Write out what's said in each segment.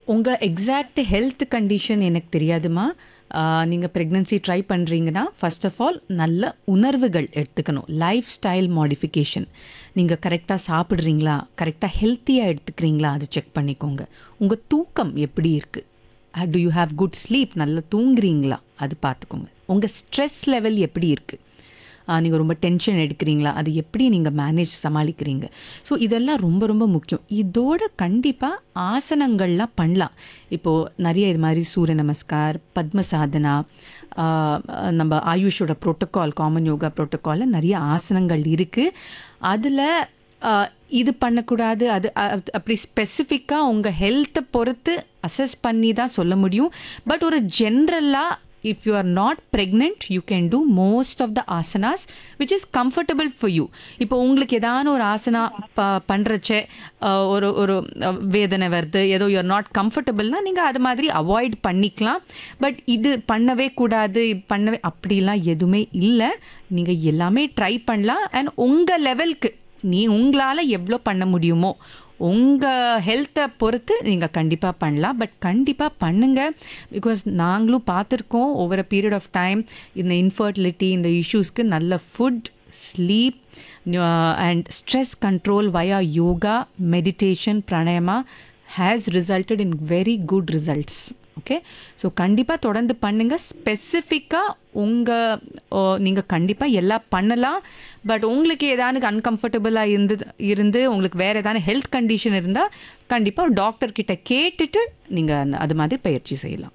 உங்கள் exact health condition எனக்கு தெரியாதுமா நீங்கள் ப்ரெக்னன்சி ட்ரை பண்ணுறீங்கன்னா ஃபர்ஸ்ட் ஆஃப் ஆல் நல்ல உணர்வுகள் எடுத்துக்கணும் லைஃப் ஸ்டைல் மாடிஃபிகேஷன் நீங்கள் கரெக்டாக சாப்பிட்றீங்களா கரெக்டாக ஹெல்த்தியாக எடுத்துக்கிறீங்களா அது செக் பண்ணிக்கோங்க உங்கள் தூக்கம் எப்படி இருக்குது do you have good sleep நல்லா தூங்குறீங்களா அது பார்த்துக்கோங்க உங்கள் ஸ்ட்ரெஸ் லெவல் எப்படி இருக்குது நீங்கள் ரொம்ப டென்ஷன் எடுக்கிறீங்களா அது எப்படி நீங்கள் மேனேஜ் சமாளிக்கிறீங்க ஸோ இதெல்லாம் ரொம்ப ரொம்ப முக்கியம் இதோட கண்டிப்பாக ஆசனங்கள்லாம் பண்ணலாம் இப்போது நிறைய இது மாதிரி சூரிய நமஸ்கார் பத்ம சாதனா ஆஹ், நம்ம ஆயுஷோட ப்ரோட்டோகால் காமன் யோகா ப்ரோட்டோகாலில் நிறைய ஆசனங்கள் இருக்குது அதில் இது பண்ணக்கூடாது அது அ- அப்படி ஸ்பெசிஃபிக்காக உங்கள் ஹெல்த்தை பொறுத்து அசஸ் பண்ணி தான் சொல்ல முடியும் பட் ஒரு ஜென்ரலாக if you are not pregnant you can do most of the asanas which is comfortable for you இப்போ உங்களுக்கு ஏதான ஒரு ஆசனா ப பண்ணுறச்ச ஒரு ஒரு அஹ், வேதனை வருது ஏதோ யூ ஆர் நாட் கம்ஃபர்டபுள்னா நீங்கள் அது மாதிரி அவாய்ட் பண்ணிக்கலாம் பட் இது பண்ணவே கூடாது இது பண்ணவே அப்படிலாம் எதுவுமே இல்லை நீங்கள் எல்லாமே ட்ரை பண்ணலாம் அண்ட் உங்கள் லெவலுக்கு நீ உங்களால் எவ்வளோ பண்ண முடியுமோ உங்கள் ஹெல்த்தை பொறுத்து நீங்கள் கண்டிப்பாக பண்ணலாம் பட் கண்டிப்பாக பண்ணுங்க பிகாஸ் நாங்களும் பார்த்துருக்கோம் over a period of time இந்த இன்ஃபர்டிலிட்டி இந்த இஷ்யூஸ்க்கு நல்ல food sleep and stress control via yoga meditation pranayama has resulted in very good results okay so கண்டிப்பாக தொடர்ந்து பண்ணுங்கள் ஸ்பெசிஃபிக்காக உங்கள் நீங்கள் கண்டிப்பாக எல்லாம் பண்ணலாம் பட் உங்களுக்கு ஏதாவது அன்கம்ஃபர்டபுளாக இருந்து இருந்து உங்களுக்கு வேறு ஏதாவது ஹெல்த் கண்டிஷன் இருந்தால் கண்டிப்பாக டாக்டர் கிட்ட கேட்டுட்டு நீங்கள் அது மாதிரி பயிற்சி செய்யலாம்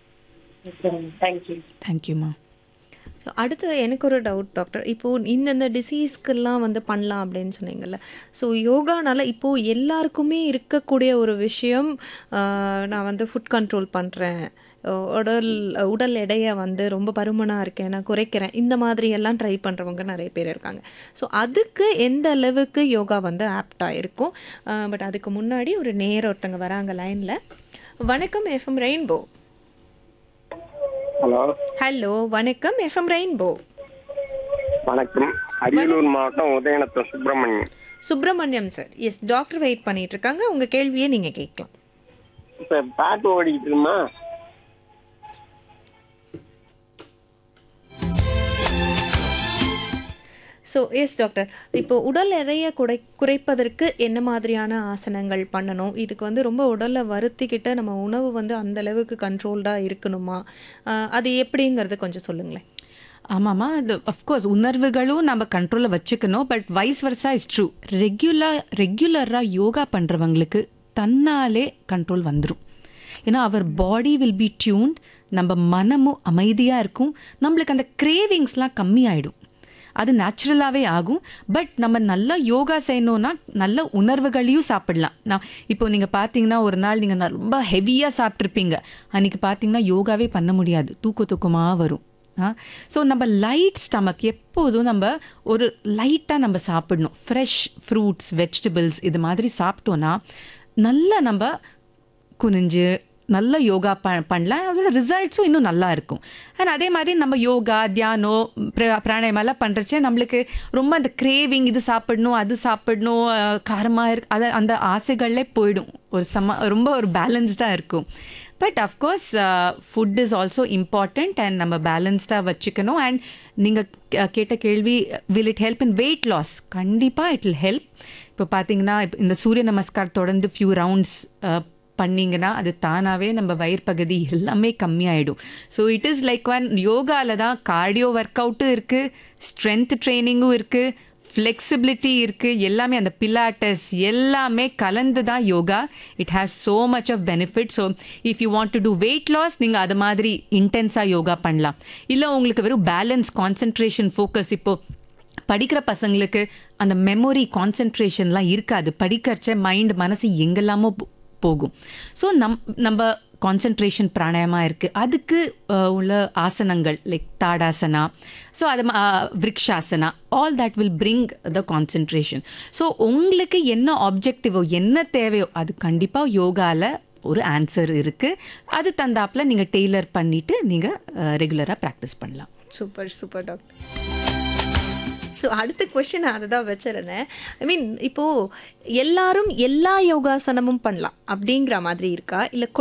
தேங்க்யூ தேங்க்யூம்மா ஸோ அடுத்து எனக்கு ஒரு டவுட் டாக்டர் இப்போது இந்தந்த டிசீஸ்க்கெல்லாம் வந்து பண்ணலாம் அப்படின்னு சொன்னீங்கல்ல ஸோ யோகானால இப்போது எல்லாருக்குமே இருக்கக்கூடிய ஒரு விஷயம் ஆஹ், நான் வந்து ஃபுட் கண்ட்ரோல் பண்ணுறேன் உடல் உடல் எடையை வந்து ரொம்ப பருமனாக இருக்கேன் நான் குறைக்கிறேன் இந்த மாதிரி எல்லாம் ட்ரை பண்ணுறவங்க நிறைய பேர் இருக்காங்க ஸோ அதுக்கு எந்த அளவுக்கு யோகா வந்து ஆப்டாக இருக்கும் பட் அதுக்கு முன்னாடி ஒரு நேர ஒருத்தங்க வராங்க லைனில் வணக்கம் எஃப்எம் ரெயின்போ ஹலோ ஹலோ வணக்கம் எஃப்எம் ரெயின்போ வணக்கம் அரியலூர் மாவட்டம் Udayanatham Subramaniam Subramaniam sir S doctor wait பண்ணிட்டு இருக்காங்க உங்க கேள்வியை நீங்க கேட்கலாம் இப்ப பாட்டு ஓடிக்கிட்டு இருக்குமா ஸோ எஸ் டாக்டர் இப்போ உடல் எடையை குறை குறைப்பதற்கு என்ன மாதிரியான ஆசனங்கள் பண்ணணும் இதுக்கு வந்து ரொம்ப உடலை வருத்திக்கிட்ட நம்ம உணவு வந்து அந்த அளவுக்கு கண்ட்ரோல்டாக இருக்கணுமா ஆஹ் அது எப்படிங்கிறது கொஞ்சம் சொல்லுங்களேன் ஆமாம்மா அது அஃப்கோர்ஸ் உணர்வுகளும் நம்ம கண்ட்ரோலில் வச்சுக்கணும் but vice versa is true regular ரெகுலராக யோகா பண்ணுறவங்களுக்கு தன்னாலே கண்ட்ரோல் வந்துடும் ஏன்னா அவர் பாடி வில் பி டியூன்ட் நம்ம மனமும் அமைதியாக இருக்கும் நம்மளுக்கு அந்த கிரேவிங்ஸ்லாம் கம்மி ஆயிடும் அது நேச்சுரலாகவே ஆகும் பட் நம்ம நல்லா யோகா செய்யணும்னா நல்ல உணர்வுகளையும் சாப்பிடலாம் நான் இப்போ நீங்கள் பார்த்தீங்கன்னா ஒரு நாள் நீங்கள் ரொம்ப ஹெவியாக சாப்பிட்ருப்பீங்க அன்றைக்கி பார்த்தீங்கன்னா யோகாவே பண்ண முடியாது தூக்க தூக்கமாக வரும் ஸோ நம்ம லைட் ஸ்டமக் எப்போதும் நம்ம ஒரு லைட்டாக நம்ம சாப்பிடணும் ஃப்ரெஷ் ஃப்ரூட்ஸ் வெஜிடபிள்ஸ் இது மாதிரி சாப்பிட்டோன்னா நல்லா நம்ம குனிஞ்சு நல்ல யோகா ப பண்ணலாம் அதோட ரிசல்ட்ஸும் இன்னும் நல்லா இருக்கும் அண்ட் அதே மாதிரி நம்ம யோகா தியானம் பிர- பிராணாயமெல்லாம் பண்ணுறச்சே நம்மளுக்கு ரொம்ப அந்த கிரேவிங் இது சாப்பிடணும் அது சாப்பிடணும் காரமாக இருக்கு அது அந்த ஆசைகளே போயிடும் ஒரு சம ரொம்ப ஒரு பேலன்ஸ்டாக இருக்கும் but of course food is also important and நம்ம பேலன்ஸ்டாக வச்சுக்கணும் அண்ட் நீங்கள் கேட்ட கேள்வி will it help in weight loss கண்டிப்பாக இட் வில் ஹெல்ப் இப்போ பார்த்தீங்கன்னா இப்ப இந்த சூரிய நமஸ்கார் தொடர்ந்து ஃபியூ ரவுண்ட்ஸ் பண்ணிங்கன்னா அது தானாகவே நம்ம வயிறு பகுதி எல்லாமே கம்மியாயிடும் so it is like one யோகாவில் தான் கார்டியோ ஒர்க் அவுட்டும் இருக்குது ஸ்ட்ரென்த் ட்ரைனிங்கும் இருக்குது ஃப்ளெக்சிபிலிட்டி இருக்குது எல்லாமே அந்த பிலாட்டஸ் எல்லாமே கலந்து தான் yoga it has so much of benefit so if you want to do weight loss நீங்கள் அது மாதிரி இன்டென்ஸாக யோகா பண்ணலாம் இல்லை உங்களுக்கு வெறும் பேலன்ஸ் கான்சென்ட்ரேஷன் ஃபோக்கஸ் இப்போது படிக்கிற பசங்களுக்கு அந்த மெமரி கான்சென்ட்ரேஷன்லாம் இருக்காது படிக்கிறச்ச மைண்ட் மனசு எங்கெல்லாமோ போ- போகும் ஸோ நம் நம்ம கான்சென்ட்ரேஷன் பிராணாயமா இருக்குது அதுக்கு அஹ், உள்ள ஆசனங்கள் லைக் தாடாசனா ஸோ அது ம- ah, vrikshasana all that will bring the concentration so உங்களுக்கு என்ன ஆப்ஜெக்டிவோ என்ன தேவையோ அது கண்டிப்பாக யோகாவில் ஒரு ஆன்சர் இருக்குது அது தந்தாப்பில் நீங்கள் டெய்லர் பண்ணிவிட்டு நீங்கள் ரெகுலராக ப்ராக்டிஸ் பண்ணலாம் சூப்பர் சூப்பர் டாக்டர் ஸோ அடுத்த கொஷின் அதை தான் வச்சிருந்தேன் ஐ மீன் இப்போது எல்லாரும் எல்லா யோகாசனமும் பண்ணலாம் அப்படிங்கிற மாதிரி இருக்கா இல்லை